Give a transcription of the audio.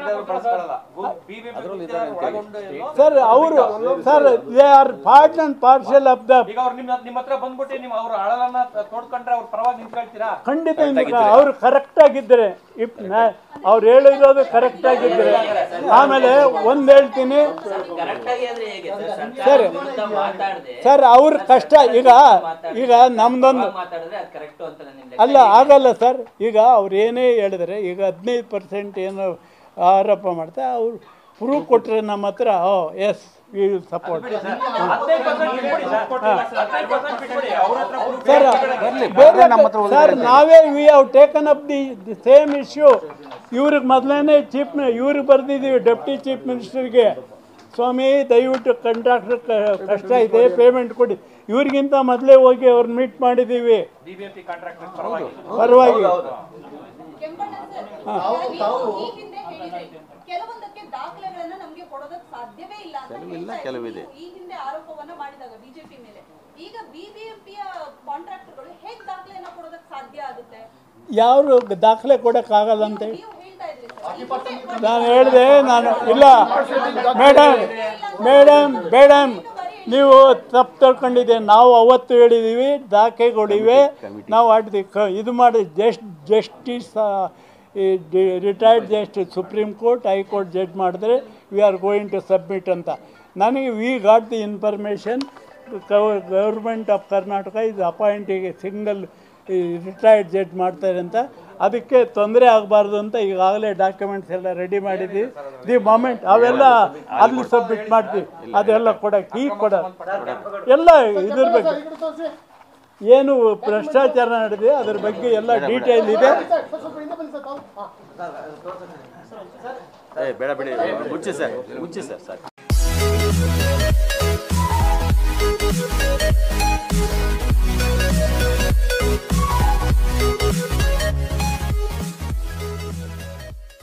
ಹೇಳಿದ್ರು ಬಳಸ್ಕೊಳ್ಳಲ್ಲ ಬಿಬಿಎಂಪಿ ಒಳಗೊಂಡು ಎಲ್ಲೋ ಸರ್ ಅವರು sir they are part and parcel of the ಈಗ ಅವ್ರು ನಿಮ್ಮ ನಿಮ್ಮ ಹತ್ರ ಬಂದ್ಬಿಟ್ಟು ನಿಮ್ ಅವ್ರ ಅಳಲನ್ನ ತೋಡ್ಕೊಂಡ್ರೆ ಅವ್ರ ಪರವಾಗಿ ನಿಂತ್ಕೊಳ್ತೀರಾ ಖಂಡಿತ ಅವರು ಕರೆಕ್ಟ್ ಆಗಿದ್ದರೆ ಇಪ್ ಅವ್ರು ಹೇಳಿರೋದು ಕರೆಕ್ಟ್ ಆಗಿದ್ದರೆ ಆಮೇಲೆ ಒಂದು ಹೇಳ್ತೀನಿ ಕರೆಕ್ಟ್ ಆಗಿ ಆದ್ರೆ ಹೇಗೆ ಸರ್ ಸರ್. ಸರ್ಕಾರ ವಿರುದ್ಧ ಮಾತಾಡದೆ ಸರ್ ಅವ್ರ ಕಷ್ಟ ಈಗ ಈಗ ನಮ್ದೊಂದು ಮಾತಾಡಿದ್ರೆ ಅದು ಕರೆಕ್ಟ್ ಅಂತ ನಿಮ್ ಲೆಕ್ಕ ಅಲ್ಲ ಆಗಲ್ಲ ಸರ್ ಈಗ ಅವ್ರು ಏನೇ ಹೇಳಿದ್ರೆ ಈಗ ಹದಿನೈದು ಪರ್ಸೆಂಟ್ ಏನು ಆರೋಪ ಮಾಡ್ತಾ ಅವ್ರು ಪ್ರೂವ್ ಕೊಟ್ಟರೆ ನಮ್ಮ ಹತ್ರ oh yes we will support ಹದಿನೈದು ಪರ್ಸೆಂಟ್ ಬಿಟ್ಬಿಡಿ ಸರ್ ಹದಿನೈದು ಪರ್ಸೆಂಟ್ ಬಿಟ್ಬಿಡಿ ಅವ್ರ ಹತ್ರ proof ಸರ್ ಬೇರೆ ಸರ್ ನಾವೇ we have taken up the the same issue ಇವ್ರಿಗೆ ಮೊದಲೇ ಚೀಫ್ ಇವ್ರಿಗೆ ಬರೆದಿದ್ದೀವಿ ಡೆಪ್ಟಿ ಚೀಫ್ ಮಿನಿಸ್ಟರ್ಗೆ ಸ್ವಾಮಿ ದಯವಿಟ್ಟು ಕಾಂಟ್ರಾಕ್ಟರ್ ಕಷ್ಟ ಇದೆ ಪೇಮೆಂಟ್ ಕೊಡಿ ಇವ್ರಿಗಿಂತ ಮೊದಲೇ ಹೋಗಿ ಅವ್ರನ್ನ ಮೀಟ್ ಮಾಡಿದ್ದೀವಿ ಬಿಬಿಎಂಪಿ ಕಾಂಟ್ರಾಕ್ಟರ್ ಪರವಾಗಿ ಪರವಾಗಿ ಕೆಂಪಣ್ಣ ಸರ್ ನೀವು ಈ ಹಿಂದೆ ಹೇಳಿದ್ರಿ ಕೆಲವೊಂದಕ್ಕೆ ದಾಖಲೆಗಳನ್ನ ನಮ್ಗೆ ಕೊಡೋದಕ್ಕೆ ಸಾಧ್ಯವೇ ಇಲ್ಲ ಅಂತ ಹೇಳ್ತಾ ಇದ್ರು. ನೀವು ಈ ಹಿಂದೆ ಆರೋಪವನ್ನ ಮಾಡಿದಾಗ ಬಿಜೆಪಿ ಮೇಲೆ ಈಗ ಬಿಬಿಎಂಪಿಯ ಕಾಂಟ್ರಾಕ್ಟರ್ಗಳು ಹೇಗ್ ದಾಖಲೆಯನ್ನ ಕೊಡೋದಕ್ಕೆ ಸಾಧ್ಯ ಆಗುತ್ತೆ ಯಾರು ದಾಖಲೆ ಕೊಡೋಕ್ಕಾಗಲ್ಲ ಅಂತ ಹೇಳಿ ನೀವು ಹೇಳ್ತಾ ಇದ್ರಿ ಸರ್. ಈ ಹಿಂದೆ ನಾನು ಹೇಳಿದೆ ನಾನು ಇಲ್ಲ ಮೇಡಮ್ ಮೇಡಮ್ ಮೇಡಮ್ ನೀವು ತಪ್ಪು ತಿಳ್ಕೊಂಡಿದ್ದೆ ನಾವು ಅವತ್ತು ಹೇಳಿದ್ದೀವಿ ದಾಖಲೆಗಳಿವೆ ನಾವು ಅಡ್ದಿ ಕ ಇದು ಮಾಡಿ just justice retired justice supreme court high court judge ಮಾಡಿದ್ರೆ we are going to submit ಅಂತ ನನಗೆ we got the information government of Karnataka ಇದು ಅಪಾಯಿಂಟಿಗೆ ಸಿಂಗಲ್ ರಿಟೈರ್ಡ್ ಜಡ್ಜ್ ಮಾಡ್ತಾರೆ ಅಂತ ಅದಕ್ಕೆ ತೊಂದರೆ ಆಗಬಾರ್ದು ಅಂತ ಈಗಾಗಲೇ ಡಾಕ್ಯುಮೆಂಟ್ಸ್ ಎಲ್ಲ ರೆಡಿ ಮಾಡಿದ್ವಿ ದಿ ಮೊಮೆಂಟ್ ಅವೆಲ್ಲ ಅಲ್ಲಿ ಸಬ್ಮಿಟ್ ಮಾಡ್ತೀವಿ ಅದೆಲ್ಲ ಕೊಡಕ್ಕೆ ಈಗ ಕೊಡ ಎಲ್ಲ ಇದ್ರ ಬಗ್ಗೆ ಏನು ಭ್ರಷ್ಟಾಚಾರ ನಡೆದಿದೆ ಅದ್ರ ಬಗ್ಗೆ ಎಲ್ಲ ಡೀಟೇಲ್ ಇದೆ ಏ ಬೇಡ ಬಿಡಿ ಮುಚ್ಚಿ ಸರ್ ಮುಚ್ಚಿ ಸರ್ ಸಾಕು